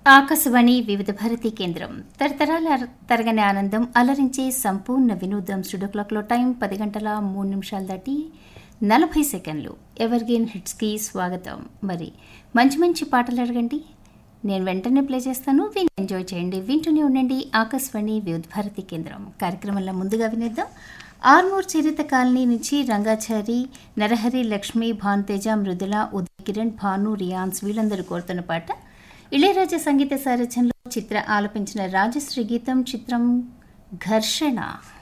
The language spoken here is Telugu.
ఆకాశవాణి వివిధ భారతి కేంద్రం తరతరాల తరగని ఆనందం అలరించే సంపూర్ణ వినోదం స్టూడియో క్లాక్లో టైం పది గంటల మూడు నిమిషాలు దాటి నలభై సెకండ్లు ఎవర్గేన్ హిట్స్కి స్వాగతం మరి మంచి మంచి పాటలు అడగండి నేను వెంటనే ప్లే చేస్తాను విని ఎంజాయ్ చేయండి వింటూనే ఉండండి ఆకాశవాణి వివిధ భారతి కేంద్రం కార్యక్రమంలో ముందుగా వినేద్దాం ఆర్మూర్ చరిత కాలనీ నుంచి రంగాచారి నరహరి లక్ష్మి భానుతేజ మృదుల ఉదయ్ కిరణ్ భాను రియాన్స్ వీళ్ళందరూ కోరుతున్న పాట ఇళయరాజా సంగీత సారథ్యంలో చిత్ర ఆలపించిన రాజశ్రీ గీతం చిత్రం ఘర్షణ